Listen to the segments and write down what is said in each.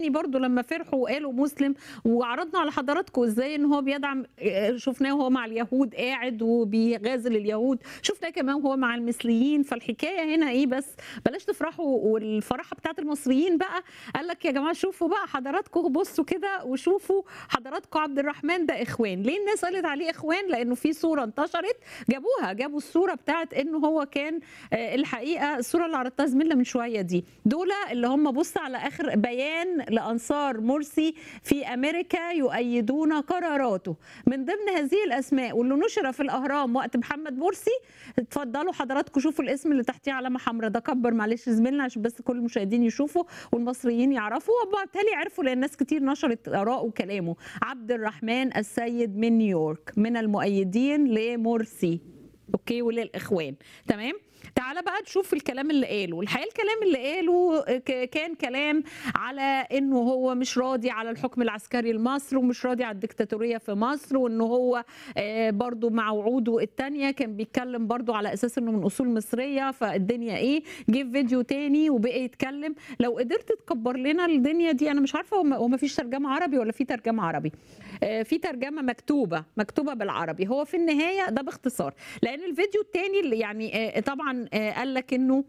التاني برضو لما فرحوا وقالوا مسلم وعرضنا على حضراتكم ازاي ان هو بيدعم آه، شفناه وهو مع اليهود قاعد وبيغازل اليهود شفناه كمان وهو مع المثليين فالحكايه هنا ايه بس بلاش تفرحوا والفرحه بتاعت المصريين بقى قال لك يا جماعه شوفوا بقى حضراتكم بصوا كده وشوفوا حضراتكم عبد الرحمن ده اخوان ليه الناس قالت عليه اخوان لانه في صوره انتشرت جابوها جابوا الصوره بتاعت انه هو كان آه، الحقيقه الصوره اللي عرضتها زميلنا من شويه دي دول اللي هم بص على اخر بيان لانصار مرسي في امريكا يؤيدون قراراته من ضمن هذه الاسماء واللي نشر في الاهرام وقت محمد مرسي اتفضلوا حضراتكم شوفوا الاسم اللي تحتيه علامه حمراء ده كبر معلش زميلنا عشان بس كل المشاهدين يشوفوا والمصريين يعرفوا وبالتالي عرفوا لان ناس كتير نشرت اراءه وكلامه عبد الرحمن السيد من نيويورك من المؤيدين لمرسي اوكي وللاخوان تمام تعالى بقى نشوف الكلام اللي قاله الحقيقه الكلام اللي قاله ك- كان كلام على انه هو مش راضي على الحكم العسكري لمصر ومش راضي على الدكتاتوريه في مصر وانه هو آه، برضو مع وعوده التانية كان بيتكلم برضو على اساس انه من اصول مصريه فالدنيا ايه جه في فيديو تاني وبقى يتكلم لو قدرت تكبر لنا الدنيا دي انا مش عارفه هو هو ما فيش ترجمه عربي ولا في ترجمه عربي آه، في ترجمه مكتوبه مكتوبه بالعربي هو في النهايه ده باختصار لان الفيديو التاني اللي يعني آه، طبعا آه، قال لك انه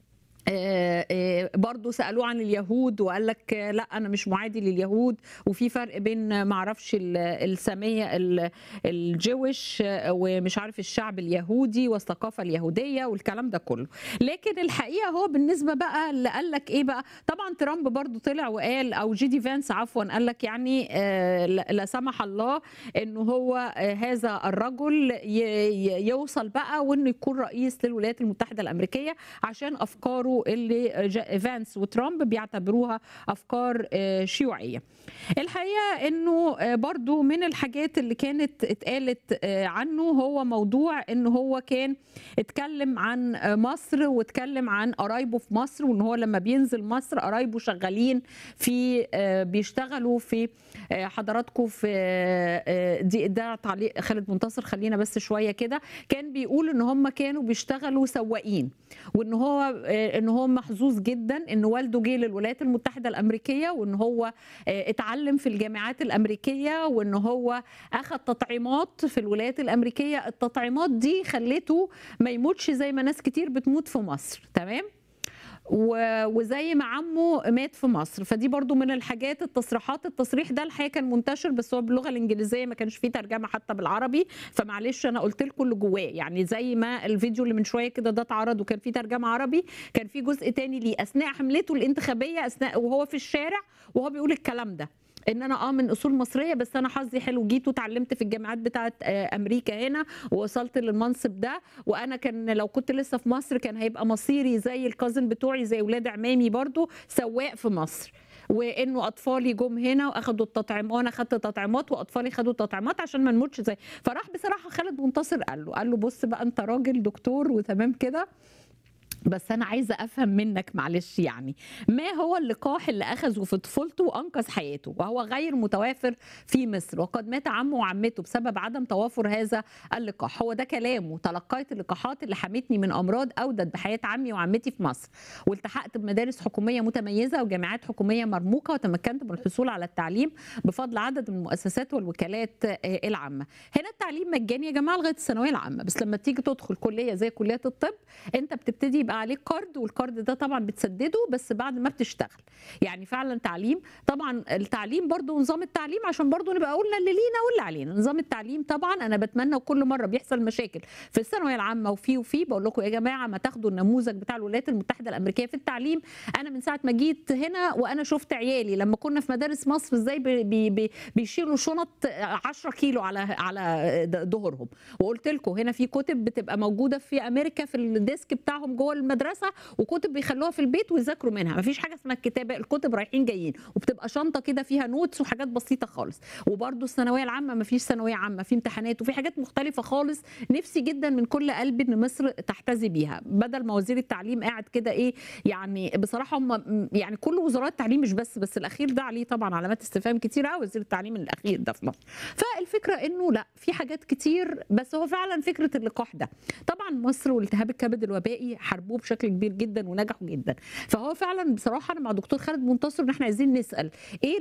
آه، آه، برضه سالوه عن اليهود وقال لك آه، لا انا مش معادي لليهود وفي فرق بين آه، معرفش ال- الساميه ال- الجويش آه، ومش عارف الشعب اليهودي والثقافه اليهوديه والكلام ده كله لكن الحقيقه هو بالنسبه بقى اللي قال لك ايه بقى طبعا ترامب برضه طلع وقال او جي دي فانس عفوا قال لك يعني آه، لا لا سمح الله انه هو آه، هذا الرجل ي- ي- يوصل بقى وانه يكون رئيس للولايات المتحده الامريكيه عشان افكاره اللي جا- فانس وترامب بيعتبروها افكار آه، شيوعيه الحقيقه انه آه، برضو من الحاجات اللي كانت اتقالت آه، عنه هو موضوع انه هو كان اتكلم عن آه، مصر واتكلم عن قرايبه في مصر وان هو لما بينزل مصر قرايبه شغالين في آه، بيشتغلوا في آه، حضراتكم في آه، آه، دي ده تعليق خالد منتصر خلينا بس شويه كده كان بيقول ان هم كانوا بيشتغلوا سواقين وان هو آه، ان هو محظوظ جدا ان والده جه للولايات المتحده الامريكيه وان هو آه، اتعلم في الجامعات الامريكيه وان هو اخذ تطعيمات في الولايات الامريكيه التطعيمات دي خلته ما يموتش زي ما ناس كتير بتموت في مصر تمام و- وزي ما عمه مات في مصر فدي برضو من الحاجات التصريحات التصريح ده الحقيقه كان منتشر بس هو باللغه الانجليزيه ما كانش فيه ترجمه حتى بالعربي فمعلش انا قلت لكم اللي جواه يعني زي ما الفيديو اللي من شويه كده ده اتعرض وكان فيه ترجمه عربي كان في جزء تاني ليه اثناء حملته الانتخابيه اثناء وهو في الشارع وهو بيقول الكلام ده ان انا اه من اصول مصريه بس انا حظي حلو جيت وتعلمت في الجامعات بتاعه آه، امريكا هنا ووصلت للمنصب ده وانا كان لو كنت لسه في مصر كان هيبقى مصيري زي الكازن بتوعي زي ولاد عمامي برضو سواق في مصر وانه اطفالي جم هنا واخدوا التطعيمات وانا خدت تطعيمات واطفالي خدوا التطعيمات عشان ما نموتش زي فراح بصراحه خالد منتصر قال له قال له بص بقى انت راجل دكتور وتمام كده بس انا عايزه افهم منك معلش يعني ما هو اللقاح اللي اخذه في طفولته وانقذ حياته وهو غير متوافر في مصر وقد مات عمه وعمته بسبب عدم توافر هذا اللقاح هو ده كلامه تلقيت اللقاحات اللي حمتني من امراض اودت بحياه عمي وعمتي في مصر والتحقت بمدارس حكوميه متميزه وجامعات حكوميه مرموقه وتمكنت من الحصول على التعليم بفضل عدد من المؤسسات والوكالات آه، العامه هنا التعليم مجاني يا جماعه لغايه الثانويه العامه بس لما تيجي تدخل كليه زي كليه الطب انت بتبتدي يبقى عليك كارد والكارد ده طبعا بتسدده بس بعد ما بتشتغل يعني فعلا تعليم طبعا التعليم برضو نظام التعليم عشان برضو نبقى قلنا اللي لينا واللي علينا نظام التعليم طبعا انا بتمنى وكل مره بيحصل مشاكل في الثانويه العامه وفي وفي بقول لكم يا جماعه ما تاخدوا النموذج بتاع الولايات المتحده الامريكيه في التعليم انا من ساعه ما جيت هنا وانا شفت عيالي لما كنا في مدارس مصر ازاي بي بي بي بيشيلوا شنط 10 كيلو على على ظهرهم وقلت لكم هنا في كتب بتبقى موجوده في امريكا في الديسك بتاعهم جوه المدرسه وكتب بيخلوها في البيت ويذاكروا منها مفيش حاجه اسمها الكتابه الكتب رايحين جايين وبتبقى شنطه كده فيها نوتس وحاجات بسيطه خالص وبرده الثانويه العامه مفيش ثانويه عامه في امتحانات وفي حاجات مختلفه خالص نفسي جدا من كل قلبي ان مصر تحتذي بيها بدل ما وزير التعليم قاعد كده ايه يعني بصراحه هم يعني كل وزارات التعليم مش بس بس الاخير ده عليه طبعا علامات استفهام كتير قوي وزير التعليم الاخير ده في مصر الفكره انه لا في حاجات كتير بس هو فعلا فكره اللقاح ده طبعا مصر والتهاب الكبد الوبائي حاربوه بشكل كبير جدا ونجحوا جدا فهو فعلا بصراحه انا مع دكتور خالد منتصر ان احنا عايزين نسال ايه